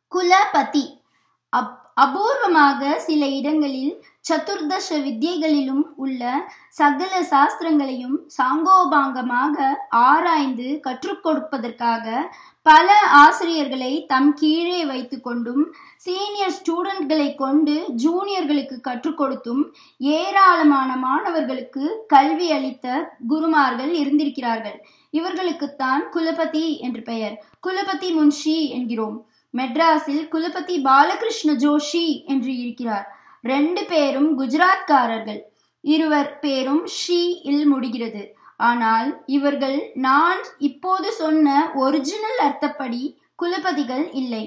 குலபதி அப் அபூர்வமாக சில இடங்களில் சதுர்தச வித்யைகளிலும் உள்ள சகல சாஸ்திரங்களையும் சாங்கோபாங்கமாக ஆராய்ந்து கற்றுக் கொடுப்பதற்காக பல ஆசிரியர்களை தம் கீழே வைத்து கொண்டும் சீனியர் ஸ்டூடெண்ட்களை கொண்டு ஜூனியர்களுக்கு கற்றுக் கொடுத்தும் ஏராளமான மாணவர்களுக்கு கல்வி அளித்த குருமார்கள் இருந்திருக்கிறார்கள் இவர்களுக்குத்தான் குலபதி என்று பெயர் குலபதி முன்ஷி என்கிறோம் மெட்ராஸில் குலபதி பாலகிருஷ்ண ஜோஷி என்று இருக்கிறார் ரெண்டு பேரும் குஜராத்காரர்கள் இருவர் பேரும் ஷி இல் முடிகிறது ஆனால் இவர்கள் நான் இப்போது சொன்ன ஒரிஜினல் அர்த்தப்படி குலபதிகள் இல்லை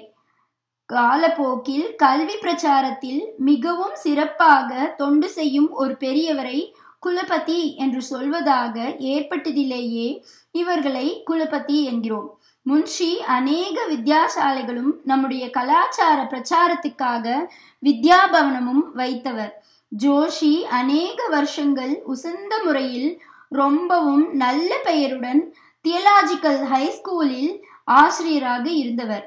காலப்போக்கில் கல்வி பிரச்சாரத்தில் மிகவும் சிறப்பாக தொண்டு செய்யும் ஒரு பெரியவரை குலபதி என்று சொல்வதாக ஏற்பட்டதிலேயே இவர்களை குலபதி என்கிறோம் முன்ஷி அநேக வித்யாசாலைகளும் நம்முடைய கலாச்சார பிரச்சாரத்துக்காக வித்யாபவனமும் வைத்தவர் ஜோஷி அநேக வருஷங்கள் உசந்த முறையில் ரொம்பவும் நல்ல பெயருடன் தியலாஜிக்கல் ஹைஸ்கூலில் ஆசிரியராக இருந்தவர்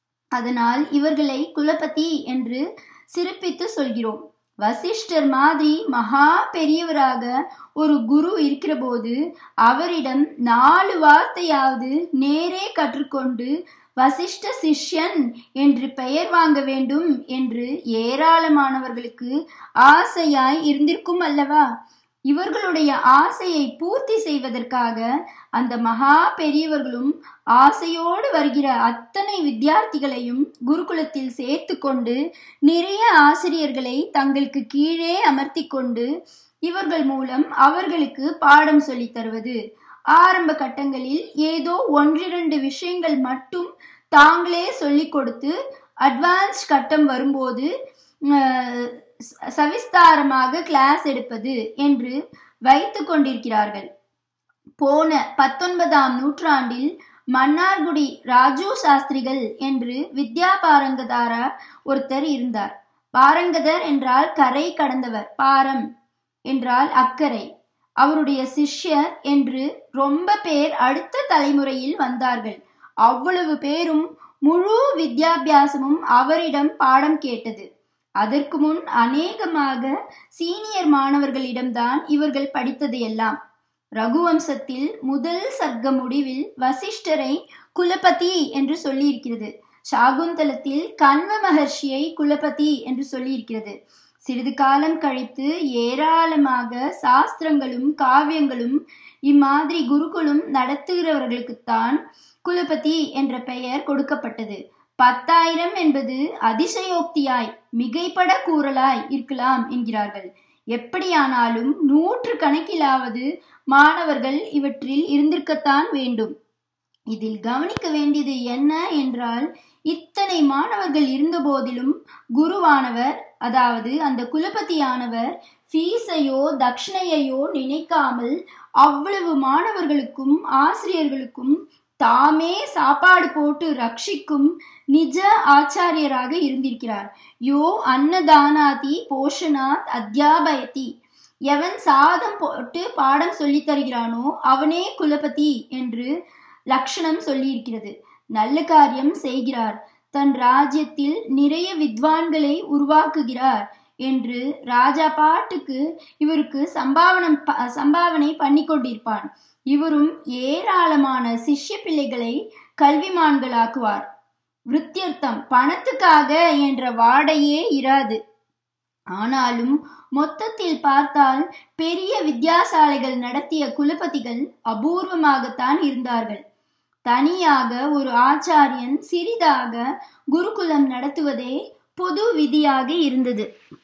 அதனால் இவர்களை குலபதி என்று சிறப்பித்து சொல்கிறோம் வசிஷ்டர் மாதிரி மகா பெரியவராக ஒரு குரு இருக்கிறபோது அவரிடம் நாலு வார்த்தையாவது நேரே கற்றுக்கொண்டு வசிஷ்ட சிஷ்யன் என்று பெயர் வாங்க வேண்டும் என்று ஏராளமானவர்களுக்கு ஆசையாய் இருந்திருக்கும் அல்லவா இவர்களுடைய ஆசையை பூர்த்தி செய்வதற்காக அந்த மகா பெரியவர்களும் ஆசையோடு வருகிற அத்தனை வித்தியார்த்திகளையும் குருகுலத்தில் சேர்த்து கொண்டு நிறைய ஆசிரியர்களை தங்களுக்கு கீழே அமர்த்தி கொண்டு இவர்கள் மூலம் அவர்களுக்கு பாடம் சொல்லித் தருவது ஆரம்ப கட்டங்களில் ஏதோ ஒன்றிரண்டு விஷயங்கள் மட்டும் தாங்களே சொல்லிக் கொடுத்து அட்வான்ஸ் கட்டம் வரும்போது சவிஸ்தாரமாக கிளாஸ் எடுப்பது என்று வைத்து கொண்டிருக்கிறார்கள் போன பத்தொன்பதாம் நூற்றாண்டில் மன்னார்குடி ராஜு சாஸ்திரிகள் என்று வித்யா பாரங்கதாரா ஒருத்தர் இருந்தார் பாரங்கதர் என்றால் கரை கடந்தவர் பாரம் என்றால் அக்கறை அவருடைய சிஷ்யர் என்று ரொம்ப பேர் அடுத்த தலைமுறையில் வந்தார்கள் அவ்வளவு பேரும் முழு வித்யாபியாசமும் அவரிடம் பாடம் கேட்டது அதற்கு முன் அநேகமாக சீனியர் மாணவர்களிடம்தான் இவர்கள் படித்தது எல்லாம் ரகுவம்சத்தில் முதல் சர்க்க முடிவில் வசிஷ்டரை குலபதி என்று சொல்லியிருக்கிறது சாகுந்தலத்தில் கண்வ மகர்ஷியை குலபதி என்று சொல்லியிருக்கிறது சிறிது காலம் கழித்து ஏராளமாக சாஸ்திரங்களும் காவியங்களும் இம்மாதிரி குருகுலம் நடத்துகிறவர்களுக்குத்தான் குலபதி என்ற பெயர் கொடுக்கப்பட்டது பத்தாயிரம் என்பது அதிசயோக்தியாய் மிகைப்பட கூறலாய் இருக்கலாம் என்கிறார்கள் எப்படியானாலும் நூற்று கணக்கிலாவது மாணவர்கள் இவற்றில் இருந்திருக்கத்தான் வேண்டும் இதில் கவனிக்க வேண்டியது என்ன என்றால் இத்தனை மாணவர்கள் இருந்த போதிலும் குருவானவர் அதாவது அந்த குலபதியானவர் ஃபீஸையோ தட்சிணையையோ நினைக்காமல் அவ்வளவு மாணவர்களுக்கும் ஆசிரியர்களுக்கும் தாமே சாப்பாடு போட்டு ரட்சிக்கும் நிஜ ஆச்சாரியராக இருந்திருக்கிறார் யோ அன்னதானாதி போஷனாத் அத்தியாபயதி எவன் சாதம் போட்டு பாடம் சொல்லி தருகிறானோ அவனே குலபதி என்று லட்சணம் சொல்லியிருக்கிறது நல்ல காரியம் செய்கிறார் தன் ராஜ்யத்தில் நிறைய வித்வான்களை உருவாக்குகிறார் என்று ராஜா பாட்டுக்கு இவருக்கு சம்பாவனம் சம்பாவனை பண்ணி கொண்டிருப்பான் இவரும் ஏராளமான சிஷ்ய பிள்ளைகளை கல்விமான்களாக்குவார் விருத்தியர்த்தம் பணத்துக்காக என்ற வாடையே இராது ஆனாலும் மொத்தத்தில் பார்த்தால் பெரிய வித்யாசாலைகள் நடத்திய குலபதிகள் அபூர்வமாகத்தான் இருந்தார்கள் தனியாக ஒரு ஆச்சாரியன் சிறிதாக குருகுலம் நடத்துவதே பொது விதியாக இருந்தது